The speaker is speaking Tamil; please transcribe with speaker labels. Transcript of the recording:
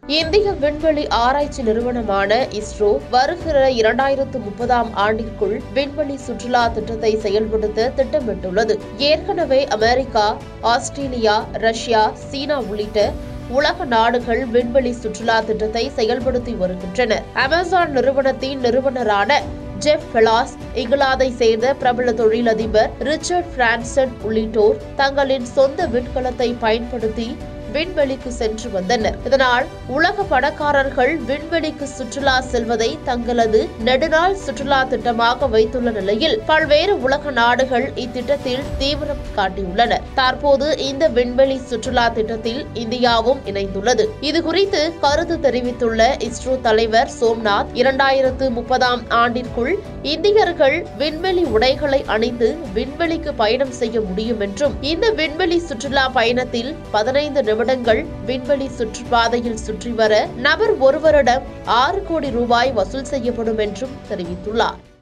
Speaker 1: இந்திய விண்வெளி ஆராய்ச்சி நிறுவனமான இஸ்ரோ வருகிற இரண்டாயிரத்து முப்பதாம் ஆண்டிற்குள் விண்வெளி சுற்றுலா திட்டத்தை செயல்படுத்த திட்டமிட்டுள்ளது ஏற்கனவே அமெரிக்கா ஆஸ்திரேலியா ரஷ்யா சீனா உள்ளிட்ட உலக நாடுகள் விண்வெளி சுற்றுலா திட்டத்தை செயல்படுத்தி வருகின்றன அமேசான் நிறுவனத்தின் நிறுவனரான ஜெஃப் பெலாஸ் இங்கிலாந்தை சேர்ந்த பிரபல தொழிலதிபர் ரிச்சர்ட் பிரான்சன் உள்ளிட்டோர் தங்களின் சொந்த விண்கலத்தை பயன்படுத்தி விண்வெளிக்கு சென்று வந்தனர் இதனால் உலக பணக்காரர்கள் விண்வெளிக்கு சுற்றுலா செல்வதை தங்களது நெடுநாள் சுற்றுலா திட்டமாக வைத்துள்ள நிலையில் பல்வேறு உலக நாடுகள் இத்திட்டத்தில் தீவிரம் காட்டியுள்ளன தற்போது இந்த விண்வெளி சுற்றுலா திட்டத்தில் இந்தியாவும் இணைந்துள்ளது இதுகுறித்து கருத்து தெரிவித்துள்ள இஸ்ரோ தலைவர் சோம்நாத் இரண்டாயிரத்து முப்பதாம் ஆண்டிற்குள் இந்தியர்கள் விண்வெளி உடைகளை அணிந்து விண்வெளிக்கு பயணம் செய்ய முடியும் என்றும் இந்த விண்வெளி சுற்றுலா பயணத்தில் பதினைந்து நிமிடங்கள் விண்வெளி சுற்றுப்பாதையில் சுற்றி வர நபர் ஒருவரிடம் ஆறு கோடி ரூபாய் வசூல் செய்யப்படும் என்றும் தெரிவித்துள்ளார்